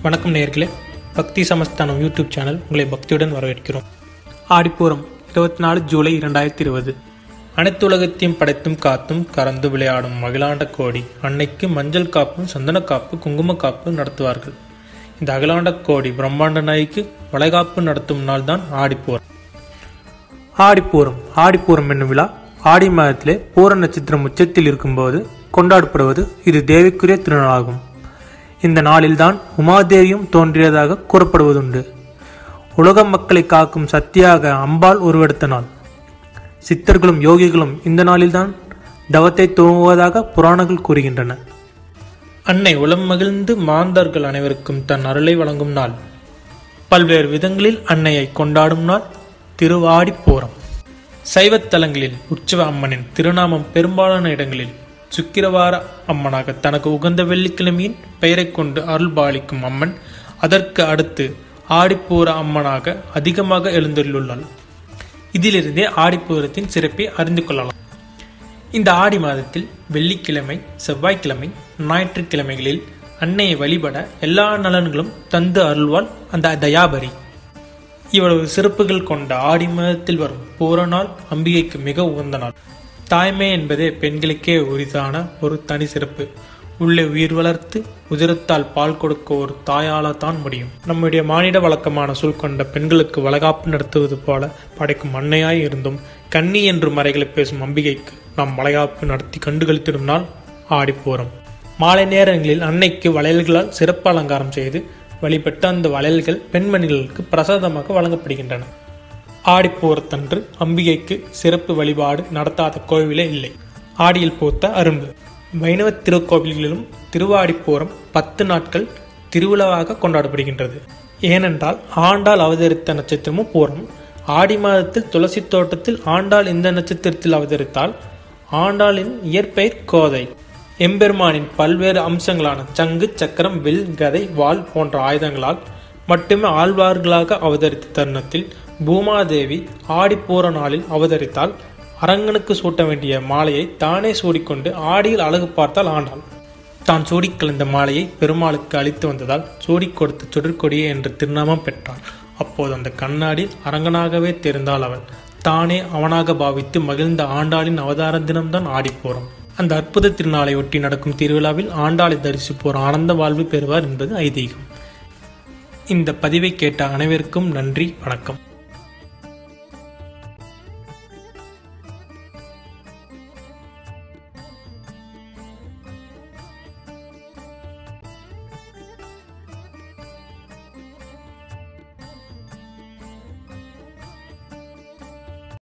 வணக்கம் நேயர்களே பக்தி சமஸ்தானம் யூடியூப் சேனல் உங்களை பக்தியுடன் வரவேற்கிறோம் ஆடிப்பூரம் இருபத்தி நாலு ஜூலை இரண்டாயிரத்தி இருபது அனைத்துலகத்தையும் படைத்தும் காத்தும் கறந்து விளையாடும் மகிழாண்ட கோடி அன்னைக்கு மஞ்சள் காப்பும் சந்தன காப்பு குங்கும காப்பு நடத்துவார்கள் இந்த அகிலாண்ட கோடி பிரம்மாண்ட நாய்க்கு வளைகாப்பு நடத்தும் நாள் தான் ஆடிப்பூரம் ஆடிப்பூரம் ஆடிப்பூரம் என்னும் விழா ஆடி மாதத்திலே பூர நட்சத்திரம் உச்சத்தில் இருக்கும்போது கொண்டாடப்படுவது இது தேவிக்குரிய திருநாளாகும் இந்த நாளில்தான் உமாதேவியும் தோன்றியதாக கூறப்படுவதுண்டு உலக மக்களை காக்கும் சக்தியாக அம்பாள் உருவெடுத்த நாள் சித்தர்களும் யோகிகளும் இந்த நாளில்தான் தவத்தை துவங்குவதாக புராணங்கள் கூறுகின்றன அன்னை உளம் மகிழ்ந்து மாந்தர்கள் அனைவருக்கும் தன் அருளை வழங்கும் நாள் பல்வேறு விதங்களில் அன்னையை கொண்டாடும் நாள் திருவாடிப்போரம் சைவத்தலங்களில் உற்சவ அம்மனின் திருநாமம் பெரும்பாலான இடங்களில் சுக்கிரவார அம்மனாக தனக்கு உகந்த வெள்ளிக்கிழமையின் பெயரைக் கொண்டு அருள் பாலிக்கும் அம்மன் அதற்கு அடுத்து ஆடிப்பூர அம்மனாக அதிகமாக எழுந்துள்ளாள் இதிலிருந்தே ஆடிப்பூரத்தின் சிறப்பை அறிந்து கொள்ளலாம் இந்த ஆடி மாதத்தில் வெள்ளிக்கிழமை செவ்வாய்க்கிழமை ஞாயிற்றுக்கிழமைகளில் அன்னையை வழிபட எல்லா நலன்களும் தந்து அருள்வாள் அந்த தயாபரி இவ்வளவு சிறப்புகள் கொண்ட ஆடி மாதத்தில் வரும் பூர நாள் அம்பிகைக்கு மிக உகந்த நாள் தாய்மை என்பதே பெண்களுக்கே உரிதான ஒரு தனி சிறப்பு உள்ளே உயிர் வளர்த்து உதிரத்தால் பால் கொடுக்க ஒரு தாயால தான் முடியும் நம்முடைய மானிட வழக்கமான சொல் கொண்ட பெண்களுக்கு வளகாப்பு நடத்துவது போல படைக்கும் அன்னையாய் இருந்தும் கன்னி என்று மறைகளை பேசும் அம்பிகைக்கு நாம் வளைகாப்பு நடத்தி கண்டுகளித்திடும் நாள் ஆடிப்போறோம் மாலை நேரங்களில் அன்னைக்கு வளையல்களால் சிறப்பு அலங்காரம் செய்து வழிபட்டு அந்த வளையல்கள் பெண்மணிகளுக்கு பிரசாதமாக வழங்கப்படுகின்றன ஆடிப்போரத்தன்று அம்பிகைக்கு சிறப்பு வழிபாடு நடத்தாத கோவிலே இல்லை ஆடியில் பூத்த அரும்பு வைணவ திருக்கோவில்களிலும் திருவாடிப்போரம் பத்து நாட்கள் திருவிழாவாக கொண்டாடப்படுகின்றது ஏனென்றால் ஆண்டாள் அவதரித்த நட்சத்திரமும் பூரம் ஆடி மாதத்தில் துளசி தோட்டத்தில் ஆண்டாள் இந்த நட்சத்திரத்தில் அவதரித்தால் ஆண்டாளின் இயற்பெயர் கோதை எம்பெருமானின் பல்வேறு அம்சங்களான சங்கு சக்கரம் வில் கதை வாள் போன்ற ஆயுதங்களால் மட்டுமே ஆழ்வார்களாக அவதரித்த தருணத்தில் பூமாதேவி ஆடிப்பூர நாளில் அவதரித்தால் அரங்கனுக்கு சூட்ட வேண்டிய மாலையை தானே சூடிக்கொண்டு ஆடியில் அழகு பார்த்தால் ஆண்டாள் தான் சூடிக் கலந்த மாலையை பெருமாளுக்கு அளித்து வந்ததால் சூடிக் கொடுத்த சுடற்கொடியே என்று திருநாமம் பெற்றாள் அப்போது அந்த கண்ணாடியில் அரங்கனாகவே தெரிந்தாள் அவள் தானே அவனாக பாவித்து மகிழ்ந்த ஆண்டாளின் அவதார தினம்தான் ஆடிப்போறோம் அந்த அற்புத திருநாளை ஒட்டி நடக்கும் திருவிழாவில் ஆண்டாளை தரிசிப்போர் ஆனந்த வாழ்வு பெறுவார் என்பது ஐதீகம் இந்த பதிவை கேட்ட அனைவருக்கும் நன்றி வணக்கம்